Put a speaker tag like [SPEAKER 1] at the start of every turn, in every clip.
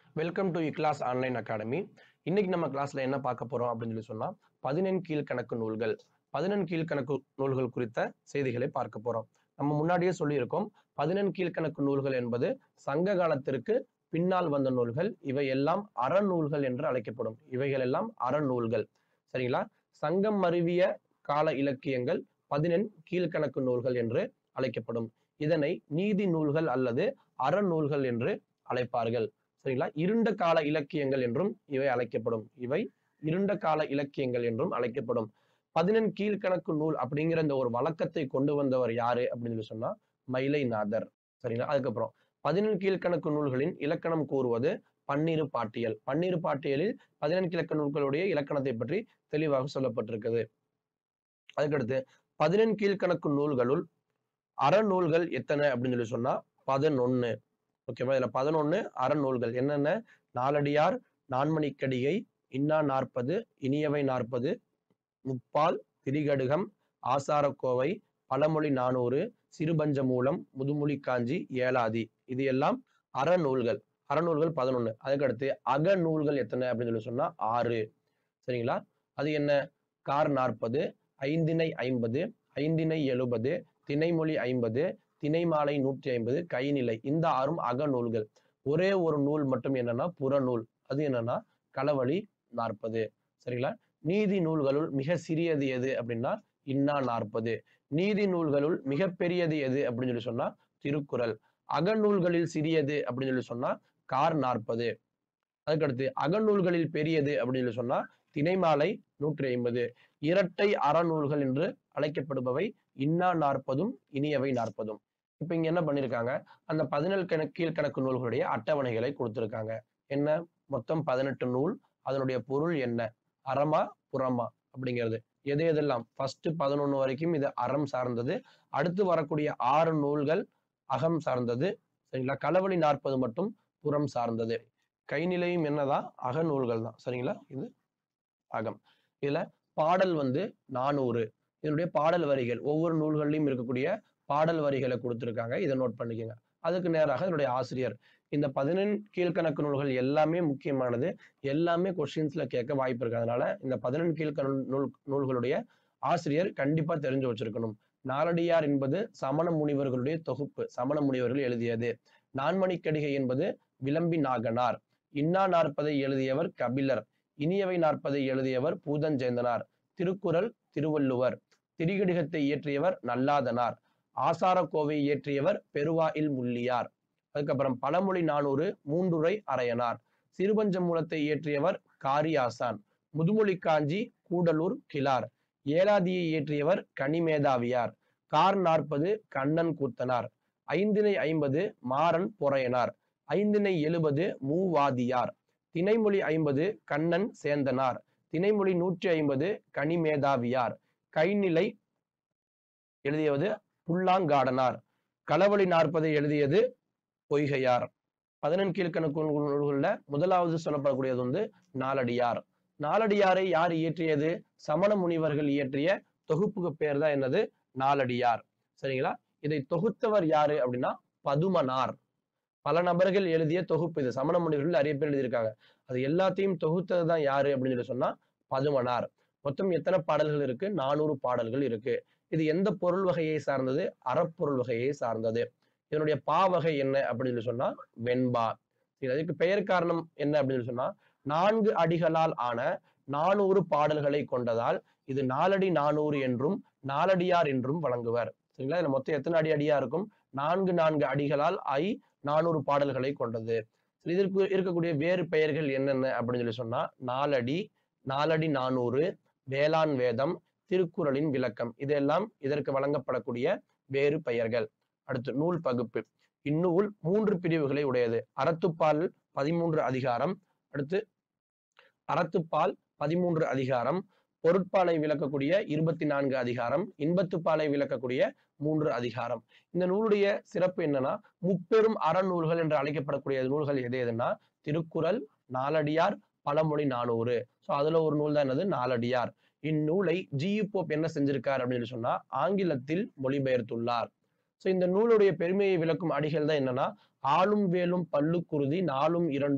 [SPEAKER 1] welcome to class online academy இன்னைக்கு நம்ம கிளாஸ்ல என்ன பார்க்க போறோம் அப்படின்னு சொல்லி சொன்னா பதினெண் கீழ்கணக்கு நூல்கள் பதினெண் கீழ்கணக்கு நூல்கள் குறித்த செய்திகளை பார்க்க போறோம் நம்ம முன்னாடியே சொல்லியிருக்கோம் பதினெண் கீழ்கணக்கு நூல்கள் என்பது சங்க காலத்திற்கு பின்னால் வந்த நூல்கள் இவை எல்லாம் அறநூல்கள் என்று அழைக்கப்படும் இவைகள் எல்லாம் அறநூல்கள் சரிங்களா சங்கம் மருவிய கால இலக்கியங்கள் பதினெண் கீழ்கணக்கு நூல்கள் என்று அழைக்கப்படும் இதனை நீதி நூல்கள் அல்லது அறநூல்கள் என்று அழைப்பார்கள் சரிங்களா இருண்ட கால இலக்கியங்கள் என்றும் இவை அழைக்கப்படும் இவை இருண்ட கால இலக்கியங்கள் என்றும் அழைக்கப்படும் பதினெண் கீழ்கணக்கு நூல் அப்படிங்கிற இந்த ஒரு வழக்கத்தை கொண்டு வந்தவர் யாரு அப்படின்னு சொல்லி சொன்னா மயிலைநாதர் சரிங்களா அதுக்கப்புறம் பதினெண் கீழ்கணக்கு நூல்களின் இலக்கணம் கூறுவது பன்னிரு பாட்டியல் பன்னிரு பாட்டியலில் பதினெண் கிழக்கு நூல்களுடைய இலக்கணத்தை பற்றி தெளிவாக சொல்லப்பட்டிருக்குது அதுக்கடுத்து பதினெண் கீழ்கணக்கு நூல்களுள் அறநூல்கள் எத்தனை அப்படின்னு சொல்லி சொன்னா பதினொன்னு ஓகேவா இதுல பதினொன்னு அறநூல்கள் என்னென்ன நாலடியார் நான்மணிக்கடிகை இன்னா நாற்பது இனியவை நாற்பது முப்பால் திரிகடுகம் ஆசாரக்கோவை பழமொழி நானூறு சிறுபஞ்ச மூலம் முதுமொழி காஞ்சி ஏலாதி இது எல்லாம் அறநூல்கள் அறநூல்கள் பதினொன்னு அதுக்கடுத்து அகநூல்கள் எத்தனை அப்படின்னு சொல்லி சொன்னா ஆறு சரிங்களா அது என்ன கார் நாற்பது ஐந்தினை ஐம்பது ஐந்தினை எழுபது திணைமொழி ஐம்பது திணைமாலை நூற்றி ஐம்பது கைநிலை இந்த ஆறும் அகநூல்கள் ஒரே ஒரு நூல் மட்டும் என்னன்னா புறநூல் அது என்னன்னா களவழி நாற்பது சரிங்களா நீதி நூல்களுள் மிக சிறியது எது அப்படின்னா இன்னா நாற்பது நீதி நூல்களுள் மிகப்பெரியது எது அப்படின்னு சொல்லி சொன்னா திருக்குறள் அகநூல்களில் சிறியது அப்படின்னு சொல்லி சொன்னா கார் நாற்பது அதுக்கடுத்து அகநூல்களில் பெரியது அப்படின்னு சொல்லி சொன்னா திணைமாலை நூற்றி ஐம்பது இரட்டை அறநூல்கள் என்று அழைக்கப்படுபவை இன்னா நாற்பதும் இனியவை நாற்பதும் இப்ப இங்க என்ன பண்ணிருக்காங்க அந்த பதினேழு கணக்கு கீழ்கணக்கு நூல்களுடைய அட்டவணைகளை கொடுத்திருக்காங்க என்ன மொத்தம் பதினெட்டு நூல் அதனுடைய பொருள் என்ன அறமா புறமா அப்படிங்கிறது எது எதெல்லாம் ஃபர்ஸ்ட் பதினொன்னு வரைக்கும் இது அறம் சார்ந்தது அடுத்து வரக்கூடிய ஆறு நூல்கள் அகம் சார்ந்தது சரிங்களா களவழி நாற்பது மட்டும் புறம் சார்ந்தது கைநிலையும் என்னதான் அகநூல்கள் தான் சரிங்களா இது அகம் இதுல பாடல் வந்து நானூறு இதனுடைய பாடல் வரிகள் ஒவ்வொரு நூல்கள்லையும் இருக்கக்கூடிய பாடல் வரிகளை கொடுத்துருக்காங்க இதை நோட் பண்ணிக்கோங்க அதுக்கு நேராக இதனுடைய ஆசிரியர் இந்த பதினெண் கீழ்கணக்கு நூல்கள் எல்லாமே முக்கியமானது எல்லாமே கொஸ்டின்ஸ்ல கேட்க வாய்ப்பு இருக்கு அதனால இந்த பதினெண் கீழ்கண நூல் நூல்களுடைய ஆசிரியர் கண்டிப்பா தெரிஞ்சு வச்சிருக்கணும் நாலடியார் என்பது சமண முனிவர்களுடைய தொகுப்பு சமண முனிவர்கள் எழுதியது நான்மணிக்கடிகை என்பது விளம்பி நாகனார் இன்னா நாற்பதை எழுதியவர் கபிலர் இனியவை நாற்பதை எழுதியவர் பூதஞ்சேந்தனார் திருக்குறள் திருவள்ளுவர் திரிகடிகத்தை இயற்றியவர் நல்லாதனார் ஆசாரக்கோவை இயற்றியவர் பெருவாயில் முள்ளியார் அதுக்கப்புறம் பழமொழி நானூறு மூன்றுரை அரையனார் சிறுபஞ்ச மூலத்தை இயற்றியவர் காரியாசான் முதுமொழி காஞ்சி கூடலூர் கிளார் ஏலாதியை இயற்றியவர் கனிமேதாவியார் கார் நாற்பது கண்ணன் கூத்தனார் ஐந்தினை ஐம்பது மாறன் பொறையனார் ஐந்தினை எழுபது மூவாதியார் திணைமொழி ஐம்பது கண்ணன் சேந்தனார் திணைமொழி நூற்றி ஐம்பது கனிமேதாவியார் கைநிலை எழுதியது புல்லாங்காடனார் களவழி நாற்பதை எழுதியது பொய்கையார் பதினெண் கீழ்கணக்கு நூல்கள்ல முதலாவது சொல்லப்படக்கூடியது வந்து நாலடியார் நாலடியாரை யார் இயற்றியது சமண முனிவர்கள் இயற்றிய தொகுப்புக்கு பேர் தான் என்னது நாலடியார் சரிங்களா இதை தொகுத்தவர் யாரு அப்படின்னா பதுமனார் பல நபர்கள் எழுதிய தொகுப்பு இது சமண முனிவர்கள் நிறைய பேர் எழுதியிருக்காங்க அது எல்லாத்தையும் தொகுத்தது தான் யாரு அப்படின்னு சொல்லி சொன்னா பதுமனார் மொத்தம் எத்தனை பாடல்கள் இருக்கு நானூறு பாடல்கள் இருக்கு இது எந்த பொருள் வகையை சார்ந்தது அறப்பொருள் வகையை சார்ந்தது இதனுடைய பா வகை என்ன அப்படின்னு சொல்லி சொன்னா வெண்பா அதுக்கு பெயர் காரணம் என்ன அப்படின்னு சொல்லி சொன்னா நான்கு அடிகளால் ஆன நானூறு பாடல்களை கொண்டதால் இது நாலடி நானூறு என்றும் நாலடியார் என்றும் வழங்குவர் சரிங்களா இதுல மொத்தம் எத்தனை அடி அடியா இருக்கும் நான்கு நான்கு அடிகளால் ஐ நானூறு பாடல்களை கொண்டது இதற்கு இருக்கக்கூடிய வேறு பெயர்கள் என்னென்ன அப்படின்னு சொல்லி சொன்னா நாலடி நாலடி நானூறு வேளாண் வேதம் திருக்குறளின் விளக்கம் இதெல்லாம் இதற்கு வழங்கப்படக்கூடிய வேறு பெயர்கள் அடுத்து நூல் பகுப்பு இந்நூல் மூன்று பிரிவுகளை உடையது அறத்துப்பால் பதிமூன்று அதிகாரம் அடுத்து அறத்துப்பால் பதிமூன்று அதிகாரம் பொருட்பாலை விளக்கக்கூடிய இருபத்தி நான்கு அதிகாரம் இன்பத்துப்பாலை விளக்கக்கூடிய மூன்று அதிகாரம் இந்த நூலுடைய சிறப்பு என்னன்னா முப்பெரும் அறநூல்கள் என்று அழைக்கப்படக்கூடிய நூல்கள் எது எதுன்னா திருக்குறள் நாலடியார் பழமொழி நானூறு ஸோ அதுல ஒரு நூல் தான் என்னது நாலடியார் இந்நூலை ஜி போப் என்ன செஞ்சிருக்கார் அப்படின்னு சொன்னா ஆங்கிலத்தில் மொழிபெயர்த்துள்ளார் ஸோ இந்த நூலுடைய பெருமையை விளக்கும் அடிகள் தான் என்னன்னா ஆளும் வேலும் பல்லுக்குருதி நாளும் இரண்டும்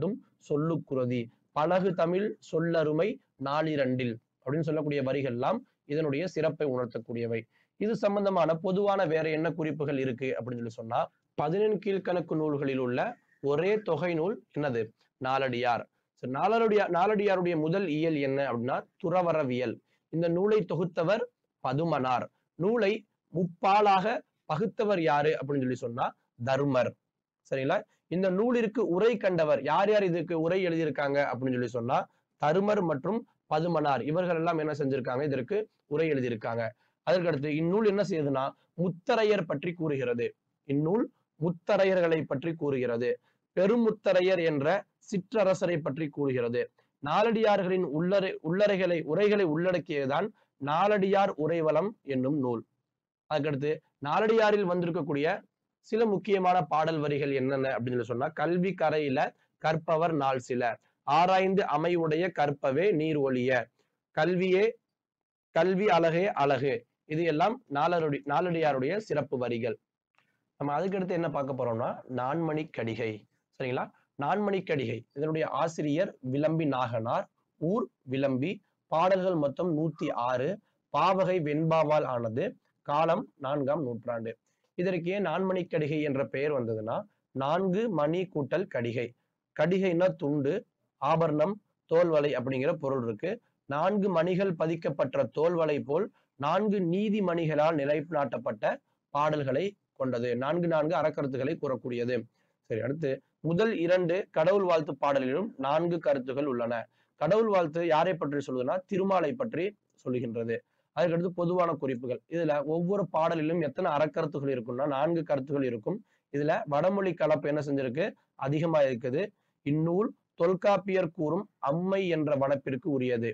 [SPEAKER 1] சொல்லுக்குருதி பழகு தமிழ் சொல்லருமை நாளிரண்டில் அப்படின்னு சொல்லக்கூடிய வரிகள்லாம் இதனுடைய சிறப்பை உணர்த்தக்கூடியவை இது சம்பந்தமான பொதுவான வேற என்ன குறிப்புகள் இருக்கு அப்படின்னு சொல்லி சொன்னா பதினெண் கீழ்கணக்கு நூல்களில் உள்ள ஒரே தொகை நூல் என்னது நாலடியார் சரி, நாலடியார் நாலடியாருடைய முதல் இயல் என்ன அப்படின்னா துறவரவியல் இந்த நூலை தொகுத்தவர் பதுமனார் நூலை முப்பாலாக பகுத்தவர் யாரு அப்படின்னு சொல்லி சொன்னா தர்மர் சரிங்களா இந்த நூலிற்கு உரை கண்டவர் யார் யார் இதுக்கு உரை எழுதியிருக்காங்க அப்படின்னு சொல்லி சொன்னா தருமர் மற்றும் பதுமனார் இவர்கள் எல்லாம் என்ன செஞ்சிருக்காங்க இதற்கு உரை எழுதியிருக்காங்க அதற்கடுத்து இந்நூல் என்ன செய்யுதுன்னா முத்தரையர் பற்றி கூறுகிறது இந்நூல் முத்தரையர்களை பற்றி கூறுகிறது பெருமுத்தரையர் என்ற சிற்றரசரை பற்றி கூறுகிறது நாலடியார்களின் உள்ளறை உள்ளறைகளை உரைகளை உள்ளடக்கியதுதான் நாலடியார் உரைவலம் என்னும் நூல் அதுக்கடுத்து நாலடியாரில் வந்திருக்கக்கூடிய சில முக்கியமான பாடல் வரிகள் என்னென்ன அப்படின்னு சொல்லி சொன்னா கல்வி கரையில கற்பவர் நாள் சில ஆராய்ந்து அமைவுடைய கற்பவே நீர் ஒளிய கல்வியே கல்வி அழகே அழகு இது எல்லாம் நாலருடைய நாலடியாருடைய சிறப்பு வரிகள் நம்ம அதுக்கடுத்து என்ன பார்க்க போறோம்னா நான்மணி கடிகை சரிங்களா நான்மணி கடிகை இதனுடைய ஆசிரியர் விளம்பி நாகனார் ஊர் விளம்பி பாடல்கள் மொத்தம் நூத்தி ஆறு பாவகை வெண்பாவால் ஆனது காலம் நான்காம் நூற்றாண்டு இதற்கு ஏன் நான்மணி கடிகை என்ற பெயர் வந்ததுன்னா நான்கு மணி கூட்டல் கடிகை கடிகைனா துண்டு ஆபரணம் தோல்வலை அப்படிங்கிற பொருள் இருக்கு நான்கு மணிகள் பதிக்கப்பட்ட தோல்வலை போல் நான்கு நீதி மணிகளால் நிலைநாட்டப்பட்ட பாடல்களை கொண்டது நான்கு நான்கு அறக்கருத்துக்களை கூறக்கூடியது சரி அடுத்து முதல் இரண்டு கடவுள் வாழ்த்து பாடலிலும் நான்கு கருத்துகள் உள்ளன கடவுள் வாழ்த்து யாரை பற்றி சொல்லுதுன்னா திருமாலை பற்றி சொல்லுகின்றது அதுக்கடுத்து பொதுவான குறிப்புகள் இதுல ஒவ்வொரு பாடலிலும் எத்தனை அறக்கருத்துகள் இருக்கும்னா நான்கு கருத்துகள் இருக்கும் இதுல வடமொழி கலப்பு என்ன செஞ்சிருக்கு அதிகமா இருக்குது இந்நூல் தொல்காப்பியர் கூறும் அம்மை என்ற வனப்பிற்கு உரியது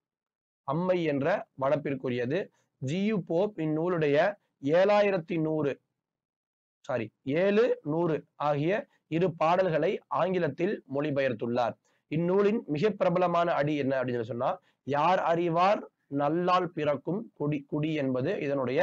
[SPEAKER 1] அம்மை என்ற வனப்பிற்குரியது ஜியு போப் இந்நூலுடைய ஏழாயிரத்தி நூறு சாரி ஏழு நூறு ஆகிய இரு பாடல்களை ஆங்கிலத்தில் மொழிபெயர்த்துள்ளார் இந்நூலின் மிக பிரபலமான அடி என்ன அப்படின்னு சொல்லி சொன்னா யார் அறிவார் நல்லால் பிறக்கும் குடி குடி என்பது இதனுடைய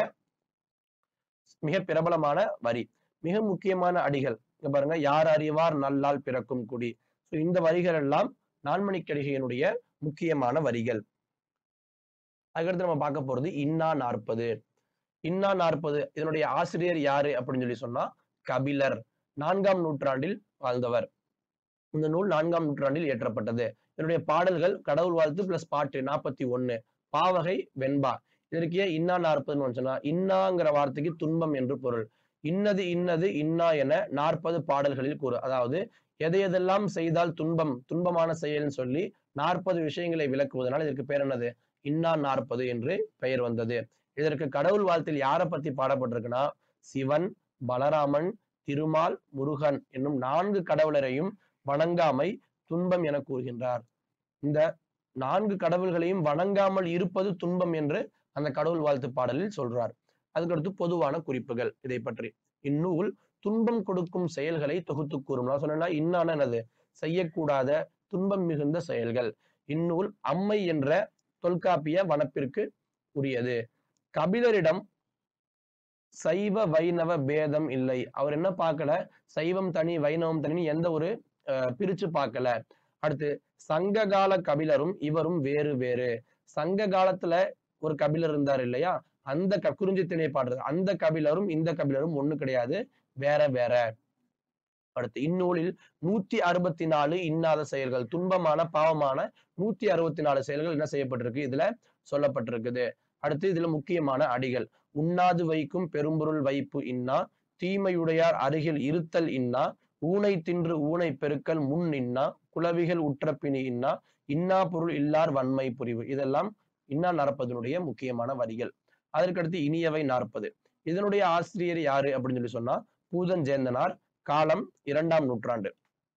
[SPEAKER 1] மிக பிரபலமான வரி மிக முக்கியமான அடிகள் இங்க பாருங்க யார் அறிவார் நல்லால் பிறக்கும் குடி So, இந்த வரிகள் எல்லாம் நான்மணிக்கடிகையினுடைய முக்கியமான வரிகள் அதுக்கடுத்து நம்ம பார்க்க போறது இன்னா நாற்பது இன்னா நாற்பது இதனுடைய ஆசிரியர் யாரு அப்படின்னு சொல்லி சொன்னா கபிலர் நான்காம் நூற்றாண்டில் வாழ்ந்தவர் இந்த நூல் நான்காம் நூற்றாண்டில் இயற்றப்பட்டது இதனுடைய பாடல்கள் கடவுள் வாழ்த்து பிளஸ் பாட்டு நாற்பத்தி ஒண்ணு பாவகை வெண்பா இதற்கு ஏன் இன்னா நாற்பதுன்னு சொன்னா இன்னாங்கிற வார்த்தைக்கு துன்பம் என்று பொருள் இன்னது இன்னது இன்னா என நாற்பது பாடல்களில் கூறு அதாவது எதை எதெல்லாம் செய்தால் துன்பம் துன்பமான செயல்னு சொல்லி நாற்பது விஷயங்களை விளக்குவதனால் இதற்கு பேர் என்னது இன்னா நாற்பது என்று பெயர் வந்தது இதற்கு கடவுள் வாழ்த்தில் யாரை பத்தி பாடப்பட்டிருக்குன்னா சிவன் பலராமன் திருமால் முருகன் என்னும் நான்கு கடவுளரையும் வணங்காமை துன்பம் என கூறுகின்றார் இந்த நான்கு கடவுள்களையும் வணங்காமல் இருப்பது துன்பம் என்று அந்த கடவுள் வாழ்த்து பாடலில் சொல்றார் அதுக்கடுத்து பொதுவான குறிப்புகள் இதை பற்றி இந்நூல் துன்பம் கொடுக்கும் செயல்களை தொகுத்து கூறும் நான் சொன்னா இன்னான என்னது செய்யக்கூடாத துன்பம் மிகுந்த செயல்கள் இந்நூல் அம்மை என்ற தொல்காப்பிய வனப்பிற்கு உரியது கபிலரிடம் சைவ வைணவ பேதம் இல்லை அவர் என்ன பார்க்கல சைவம் தனி வைணவம் தனி எந்த ஒரு அஹ், பிரிச்சு பார்க்கல அடுத்து சங்க கால கபிலரும் இவரும் வேறு வேறு சங்க காலத்துல ஒரு கபிலர் இருந்தார் இல்லையா அந்த க குறிஞ்சி திணை பாடுறது அந்த கபிலரும் இந்த கபிலரும் ஒண்ணு கிடையாது வேற வேற அடுத்து இந்நூலில் நூத்தி அறுபத்தி நாலு இன்னாத செயல்கள் துன்பமான பாவமான நூத்தி அறுபத்தி நாலு செயல்கள் என்ன செய்யப்பட்டிருக்கு இதுல சொல்லப்பட்டிருக்குது அடுத்து இதுல முக்கியமான அடிகள் உண்ணாது வைக்கும் பெரும்பொருள் வைப்பு இன்னா தீமையுடையார் அருகில் இருத்தல் இன்னா ஊனை தின்று ஊனை பெருக்கல் முன் இன்னா குளவிகள் உற்ற பிணி இன்னா இன்னா பொருள் இல்லார் வன்மை புரிவு இதெல்லாம் இன்னா நாற்பதனுடைய முக்கியமான வரிகள் அதற்கடுத்து இனியவை நாற்பது இதனுடைய ஆசிரியர் யாரு அப்படின்னு சொல்லி சொன்னா பூதஞ்சேந்தனார் காலம் இரண்டாம் நூற்றாண்டு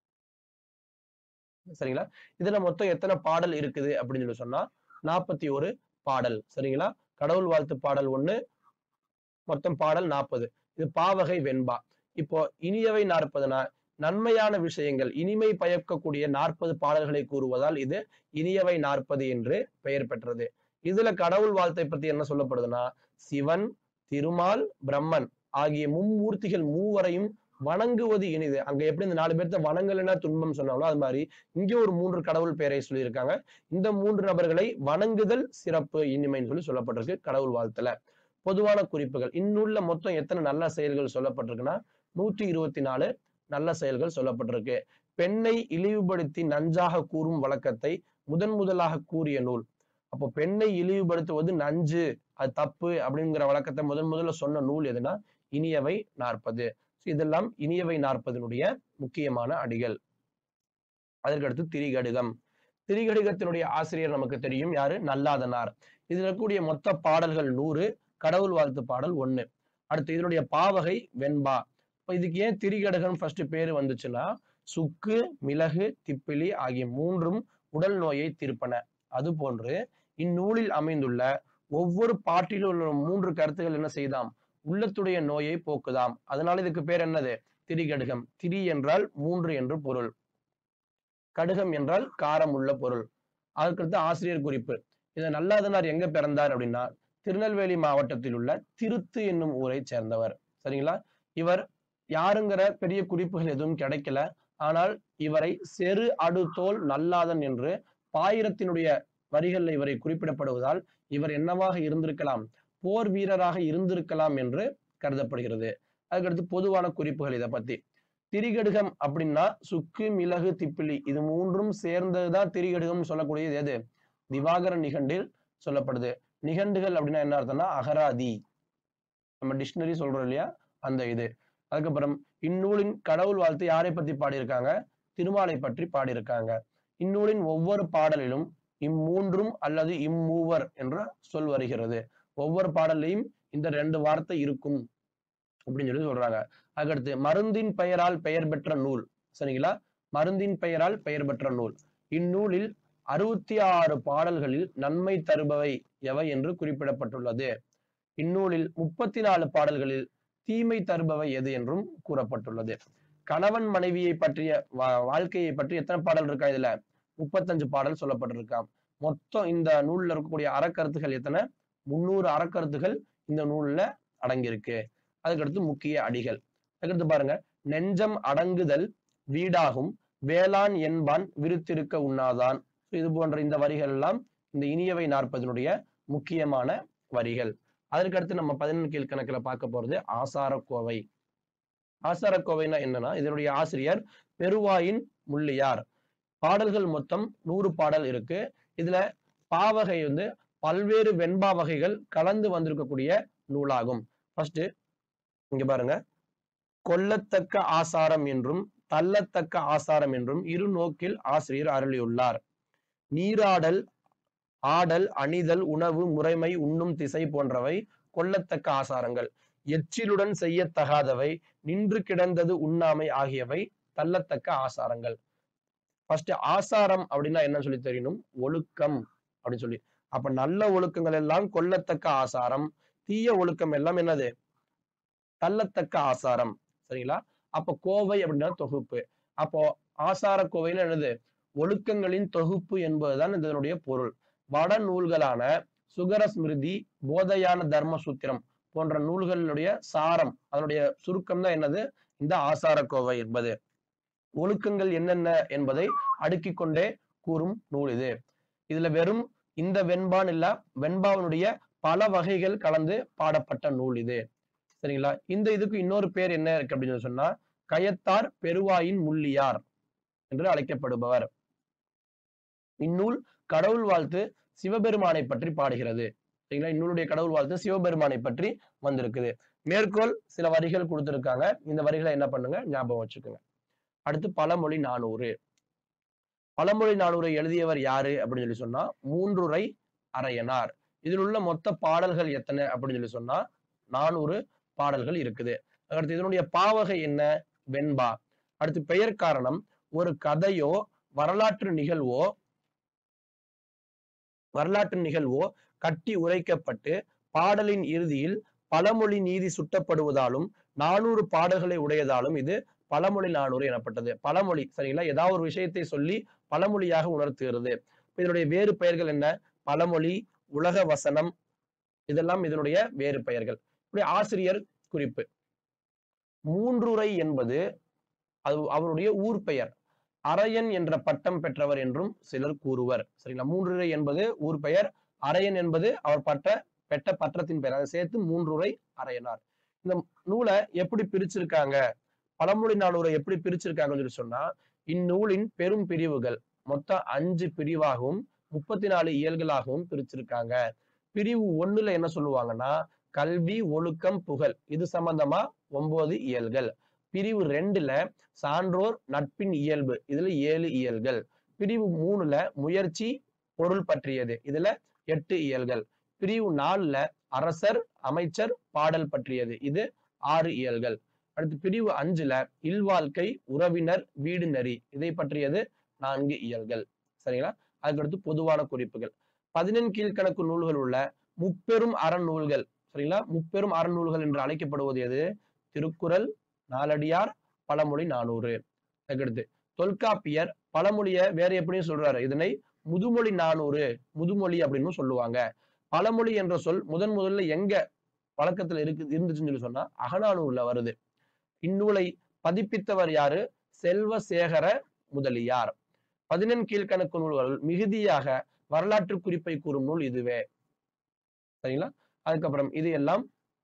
[SPEAKER 1] சரிங்களா இதுல மொத்தம் எத்தனை பாடல் இருக்குது அப்படின்னு சொல்லி சொன்னா நாற்பத்தி ஒரு பாடல் சரிங்களா கடவுள் வாழ்த்து பாடல் ஒண்ணு மொத்தம் பாடல் நாற்பது இது பாவகை வெண்பா இப்போ இனியவை நாற்பதுனா நன்மையான விஷயங்கள் இனிமை பயக்கக்கூடிய நாற்பது பாடல்களை கூறுவதால் இது இனியவை நாற்பது என்று பெயர் பெற்றது இதுல கடவுள் வாழ்த்தை பத்தி என்ன சொல்லப்படுதுன்னா சிவன் திருமால் பிரம்மன் ஆகிய மும்மூர்த்திகள் மூவரையும் வணங்குவது இனிது அங்க எப்படி இந்த நாலு பேர்த்த வணங்கலைன்னா துன்பம் சொன்னாங்களோ அது மாதிரி இங்க ஒரு மூன்று கடவுள் பெயரை சொல்லியிருக்காங்க இந்த மூன்று நபர்களை வணங்குதல் சிறப்பு இனிமைன்னு சொல்லி சொல்லப்பட்டிருக்கு கடவுள் வாழ்த்துல பொதுவான குறிப்புகள் இந்நூல்ல மொத்தம் எத்தனை நல்ல செயல்கள் சொல்லப்பட்டிருக்குன்னா நூற்றி இருபத்தி நாலு நல்ல செயல்கள் சொல்லப்பட்டிருக்கு பெண்ணை இழிவுபடுத்தி நஞ்சாக கூறும் வழக்கத்தை முதன் முதலாக கூறிய நூல் அப்போ பெண்ணை இழிவுபடுத்துவது நஞ்சு அது தப்பு அப்படிங்கிற வழக்கத்தை முதன் முதல்ல சொன்ன நூல் எதுனா இனியவை நாற்பது இதெல்லாம் இனியவை நாற்பதனுடைய முக்கியமான அடிகள் அதற்கடுத்து திரிகடுகம் திரிகடுகத்தினுடைய ஆசிரியர் நமக்கு தெரியும் யாரு நல்லாதனார் இதுல இருக்கக்கூடிய மொத்த பாடல்கள் நூறு கடவுள் வாழ்த்து பாடல் ஒண்ணு அடுத்து இதனுடைய பாவகை வெண்பா இப்ப இதுக்கு ஏன் திரிகடுகம் ஃபர்ஸ்ட் பேரு வந்துச்சுன்னா சுக்கு மிளகு திப்பிலி ஆகிய மூன்றும் உடல் நோயை தீர்ப்பன அது போன்று இந்நூலில் அமைந்துள்ள ஒவ்வொரு பாட்டிலும் உள்ள மூன்று கருத்துகள் என்ன செய்தாம் உள்ளத்துடைய நோயை போக்குதாம் அதனால இதுக்கு பேர் என்னது திரிகடுகம் திரி என்றால் மூன்று என்று பொருள் கடுகம் என்றால் காரம் உள்ள பொருள் அதற்கடுத்து ஆசிரியர் குறிப்பு இதை நல்லாதனார் எங்க பிறந்தார் அப்படின்னா திருநெல்வேலி மாவட்டத்தில் உள்ள திருத்து என்னும் ஊரை சேர்ந்தவர் சரிங்களா இவர் யாருங்கிற பெரிய குறிப்புகள் எதுவும் கிடைக்கல ஆனால் இவரை செரு அடுதோல் நல்லாதன் என்று பாயிரத்தினுடைய வரிகளில் இவரை குறிப்பிடப்படுவதால் இவர் என்னவாக இருந்திருக்கலாம் போர் வீரராக இருந்திருக்கலாம் என்று கருதப்படுகிறது அதுக்கடுத்து பொதுவான குறிப்புகள் இதை பத்தி திரிகடுகம் அப்படின்னா சுக்கு மிளகு திப்பிலி இது மூன்றும் சேர்ந்ததுதான் திரிகடுகம் சொல்லக்கூடியது எது திவாகர நிகண்டில் சொல்லப்படுது நிகண்டுகள் அப்படின்னா என்ன அர்த்தம்னா அகராதி நம்ம டிக்ஷனரி சொல்றோம் இல்லையா அந்த இது அதுக்கப்புறம் இந்நூலின் கடவுள் வாழ்த்து யாரை பத்தி பாடியிருக்காங்க திருமாலை பற்றி பாடியிருக்காங்க இந்நூலின் ஒவ்வொரு பாடலிலும் இம்மூன்றும் அல்லது இம்மூவர் என்ற சொல் வருகிறது ஒவ்வொரு பாடல்லையும் இந்த ரெண்டு வார்த்தை இருக்கும் அப்படின்னு சொல்லி சொல்றாங்க அதுக்கடுத்து மருந்தின் பெயரால் பெயர் பெற்ற நூல் சரிங்களா மருந்தின் பெயரால் பெயர் பெற்ற நூல் இந்நூலில் அறுபத்தி ஆறு பாடல்களில் நன்மை தருபவை எவை என்று குறிப்பிடப்பட்டுள்ளது இந்நூலில் முப்பத்தி நாலு பாடல்களில் தீமை தருபவை எது என்றும் கூறப்பட்டுள்ளது கணவன் மனைவியை பற்றிய வா- வாழ்க்கையை பற்றி எத்தனை பாடல் இருக்கா இதுல முப்பத்தஞ்சு பாடல் சொல்லப்பட்டிருக்காம் மொத்தம் இந்த நூல்ல இருக்கக்கூடிய அறக்கருத்துகள் எத்தனை முன்னூறு அறக்கருத்துகள் இந்த நூல்ல அடங்கியிருக்கு அதுக்கடுத்து முக்கிய அடிகள் அதுக்கடுத்து பாருங்க நெஞ்சம் அடங்குதல் வீடாகும் வேளாண் என்பான் விருத்திருக்க உண்ணாதான் இது போன்ற இந்த வரிகள் எல்லாம் இந்த இனியவை நாற்பதனுடைய முக்கியமான வரிகள் அதற்கடுத்து நம்ம பதினெண் கீழ்கணக்குல பார்க்க போறது ஆசாரக்கோவை ஆசாரக்கோவைனா என்னன்னா இதனுடைய ஆசிரியர் பெருவாயின் முள்ளியார் பாடல்கள் மொத்தம் நூறு பாடல் இருக்கு இதுல பாவகை வந்து பல்வேறு வெண்பா வகைகள் கலந்து வந்திருக்கக்கூடிய நூலாகும் ஃபர்ஸ்ட் இங்க பாருங்க கொல்லத்தக்க ஆசாரம் என்றும் தள்ளத்தக்க ஆசாரம் என்றும் இரு நோக்கில் ஆசிரியர் அருளியுள்ளார் நீராடல் ஆடல் அணிதல் உணவு முறைமை உண்ணும் திசை போன்றவை கொல்லத்தக்க ஆசாரங்கள் எச்சிலுடன் செய்யத்தகாதவை நின்று கிடந்தது உண்ணாமை ஆகியவை தள்ளத்தக்க ஆசாரங்கள் ஃபர்ஸ்ட் ஆசாரம் அப்படின்னா என்ன சொல்லி தெரியணும் ஒழுக்கம் அப்படின்னு சொல்லி அப்ப நல்ல ஒழுக்கங்கள் எல்லாம் கொல்லத்தக்க ஆசாரம் தீய ஒழுக்கம் எல்லாம் என்னது தள்ளத்தக்க ஆசாரம் சரிங்களா அப்ப கோவை அப்படின்னா தொகுப்பு அப்போ ஆசார கோவைன்னு என்னது ஒழுக்கங்களின் தொகுப்பு என்பதுதான் இதனுடைய பொருள் வட நூல்களான சுகர ஸ்மிருதி போதையான தர்ம சூத்திரம் போன்ற நூல்களுடைய சாரம் அதனுடைய சுருக்கம் தான் என்னது இந்த ஆசார கோவை என்பது ஒழுக்கங்கள் என்னென்ன என்பதை அடுக்கிக் கொண்டே கூறும் நூல் இது இதுல வெறும் இந்த வெண்பான் இல்ல வெண்பாவனுடைய பல வகைகள் கலந்து பாடப்பட்ட நூல் இது சரிங்களா இந்த இதுக்கு இன்னொரு பேர் என்ன இருக்கு அப்படின்னு சொன்னா கயத்தார் பெருவாயின் முள்ளியார் என்று அழைக்கப்படுபவர் இந்நூல் கடவுள் வாழ்த்து சிவபெருமானை பற்றி பாடுகிறது சரிங்களா இந்நூலுடைய கடவுள் வாழ்த்து சிவபெருமானை பற்றி வந்திருக்குது மேற்கோள் சில வரிகள் கொடுத்திருக்காங்க இந்த வரிகளை என்ன பண்ணுங்க ஞாபகம் வச்சுக்கோங்க அடுத்து பழமொழி நானூறு பழமொழி நானூரை எழுதியவர் யாரு அப்படின்னு சொல்லி சொன்னா மூன்றுரை அரையனார் இதில் உள்ள மொத்த பாடல்கள் எத்தனை அப்படின்னு சொல்லி சொன்னா நானூறு பாடல்கள் இருக்குது அடுத்து இதனுடைய பாவகை என்ன வெண்பா அடுத்து பெயர் காரணம் ஒரு கதையோ வரலாற்று நிகழ்வோ வரலாற்று நிகழ்வோ கட்டி உரைக்கப்பட்டு பாடலின் இறுதியில் பழமொழி நீதி சுட்டப்படுவதாலும் நானூறு பாடல்களை உடையதாலும் இது பழமொழி நானூறு எனப்பட்டது பழமொழி சரிங்களா ஏதாவது ஒரு விஷயத்தை சொல்லி பழமொழியாக உணர்த்துகிறது இப்ப இதனுடைய வேறு பெயர்கள் என்ன பழமொழி உலக வசனம் இதெல்லாம் இதனுடைய வேறு பெயர்கள் இப்படி ஆசிரியர் குறிப்பு மூன்றுரை என்பது அது அவருடைய ஊர் பெயர் அரையன் என்ற பட்டம் பெற்றவர் என்றும் சிலர் கூறுவர் சரிங்களா மூன்றுரை என்பது ஊர் பெயர் அரையன் என்பது அவர் பட்ட பெற்ற பட்டத்தின் பெயர் அதை சேர்த்து மூன்றுரை அரையனார் இந்த நூலை எப்படி பிரிச்சிருக்காங்க பழமொழி நானூரை எப்படி பிரிச்சிருக்காங்கன்னு சொல்லி சொன்னா இந்நூலின் பெரும் பிரிவுகள் மொத்தம் அஞ்சு பிரிவாகவும் முப்பத்தி நாலு இயல்களாகவும் பிரிச்சிருக்காங்க பிரிவு ஒண்ணுல என்ன சொல்லுவாங்கன்னா கல்வி ஒழுக்கம் புகழ் இது சம்பந்தமா ஒன்பது இயல்கள் பிரிவு ரெண்டுல சான்றோர் நட்பின் இயல்பு இதுல ஏழு இயல்கள் பிரிவு மூணுல முயற்சி பொருள் பற்றியது இதுல எட்டு இயல்கள் பிரிவு நாலுல அரசர் அமைச்சர் பாடல் பற்றியது இது ஆறு இயல்கள் அடுத்து பிரிவு அஞ்சுல இல்வாழ்க்கை உறவினர் வீடு நெறி இதை பற்றியது நான்கு இயல்கள் சரிங்களா அதுக்கடுத்து பொதுவான குறிப்புகள் பதினெண் கீழ்கணக்கு நூல்கள் உள்ள முப்பெரும் அறநூல்கள் சரிங்களா முப்பெரும் அறநூல்கள் என்று அழைக்கப்படுவது எது திருக்குறள் நாலடியார் பழமொழி நானூறு அதுக்கடுத்து தொல்காப்பியர் பழமொழிய வேற எப்படியும் சொல்றாரு இதனை முதுமொழி நானூறு முதுமொழி அப்படின்னு சொல்லுவாங்க பழமொழி என்ற சொல் முதன் முதல்ல எங்க வழக்கத்துல இருக்கு இருந்துச்சுன்னு சொல்லி சொன்னா அகநானூர்ல வருது இந்நூலை பதிப்பித்தவர் யாரு செல்வசேகர முதலியார் பதினெண் கீழ்கணக்கு நூல்கள் மிகுதியாக வரலாற்று குறிப்பை கூறும் நூல் இதுவே சரிங்களா அதுக்கப்புறம் இது எல்லாம்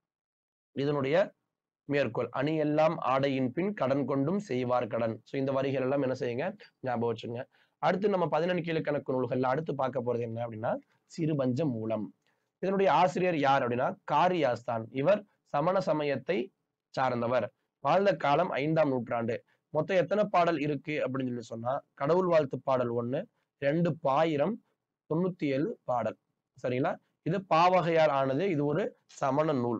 [SPEAKER 1] இதனுடைய மேற்கோள் அணி எல்லாம் ஆடையின் பின் கடன் கொண்டும் செய்வார் கடன் ஸோ இந்த வரிகள் எல்லாம் என்ன செய்யுங்க ஞாபகம் வச்சுங்க அடுத்து நம்ம பதினெண் கீழ்கணக்கு நூல்கள்ல அடுத்து பார்க்க போறது என்ன அப்படின்னா சிறுபஞ்ச மூலம் இதனுடைய ஆசிரியர் யார் அப்படின்னா காரியாஸ்தான் இவர் சமண சமயத்தை சார்ந்தவர் வாழ்ந்த காலம் ஐந்தாம் நூற்றாண்டு மொத்தம் எத்தனை பாடல் இருக்கு அப்படின்னு சொல்லி சொன்னா கடவுள் வாழ்த்து பாடல் ஒண்ணு ரெண்டு பாயிரம் தொண்ணூத்தி ஏழு பாடல் சரிங்களா இது பாவகையால் ஆனது இது ஒரு சமண நூல்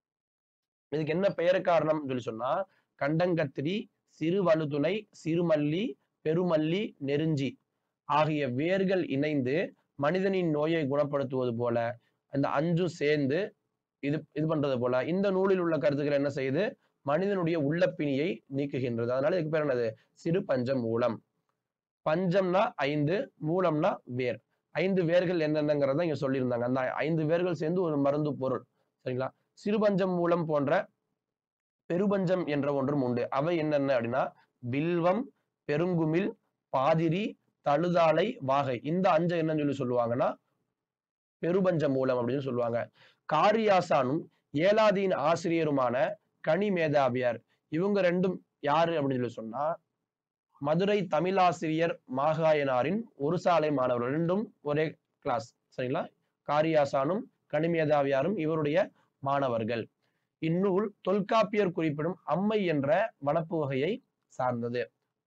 [SPEAKER 1] இதுக்கு என்ன பெயர் காரணம் சொல்லி சொன்னா கண்டங்கத்திரி சிறுவழுதுணை சிறுமல்லி பெருமல்லி நெருஞ்சி ஆகிய வேர்கள் இணைந்து மனிதனின் நோயை குணப்படுத்துவது போல அந்த அஞ்சும் சேர்ந்து இது இது பண்றது போல இந்த நூலில் உள்ள கருத்துக்கள் என்ன செய்யுது மனிதனுடைய உள்ளப்பிணியை நீக்குகின்றது அதனால இதுக்கு பேர் என்னது சிறு பஞ்சம் மூலம் பஞ்சம்னா ஐந்து மூலம்னா வேர் ஐந்து வேர்கள் என்னென்னங்கிறத இங்க சொல்லியிருந்தாங்க அந்த ஐந்து வேர்கள் சேர்ந்து ஒரு மருந்து பொருள் சரிங்களா சிறுபஞ்சம் மூலம் போன்ற பெருபஞ்சம் என்ற ஒன்றும் உண்டு அவை என்னென்ன அப்படின்னா வில்வம் பெருங்குமிழ் பாதிரி தழுதாலை வாகை இந்த அஞ்சை என்னன்னு சொல்லி சொல்லுவாங்கன்னா பெருபஞ்ச மூலம் அப்படின்னு சொல்லுவாங்க காரியாசானும் ஏலாதியின் ஆசிரியருமான கனி மேதாவியார் இவங்க ரெண்டும் யாரு அப்படின்னு சொல்லி சொன்னா மதுரை தமிழாசிரியர் மாகாயனாரின் ஒரு சாலை மாணவர்கள் ரெண்டும் ஒரே கிளாஸ் சரிங்களா காரியாசானும் கனிமேதாவியாரும் இவருடைய மாணவர்கள் இந்நூல் தொல்காப்பியர் குறிப்பிடும் அம்மை என்ற வனப்பு வகையை சார்ந்தது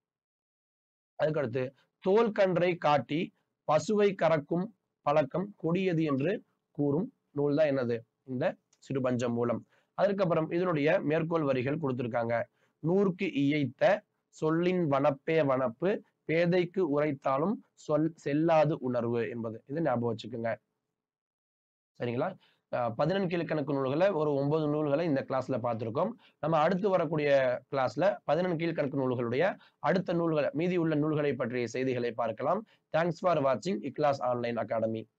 [SPEAKER 1] அதுக்கடுத்து தோல் கன்றை காட்டி பசுவை கறக்கும் பழக்கம் கொடியது என்று கூறும் நூல் தான் என்னது இந்த சிறுபஞ்சம் மூலம் அதுக்கப்புறம் இதனுடைய மேற்கோள் வரிகள் கொடுத்திருக்காங்க நூறுக்கு இயைத்த சொல்லின் வனப்பே வனப்பு பேதைக்கு உரைத்தாலும் சொல் செல்லாது உணர்வு என்பது இது ஞாபகம் வச்சுக்கோங்க சரிங்களா பதினெண் கீழ்கணக்கு நூல்களை ஒரு ஒன்பது நூல்களை இந்த கிளாஸ்ல பார்த்திருக்கோம் நம்ம அடுத்து வரக்கூடிய கிளாஸ்ல பதினெண் கீழ்கணக்கு நூல்களுடைய அடுத்த நூல்களை மீதி உள்ள நூல்களை பற்றிய செய்திகளை பார்க்கலாம் தேங்க்ஸ் ஃபார் வாட்சிங் இக்லாஸ் ஆன்லைன் அகாடமி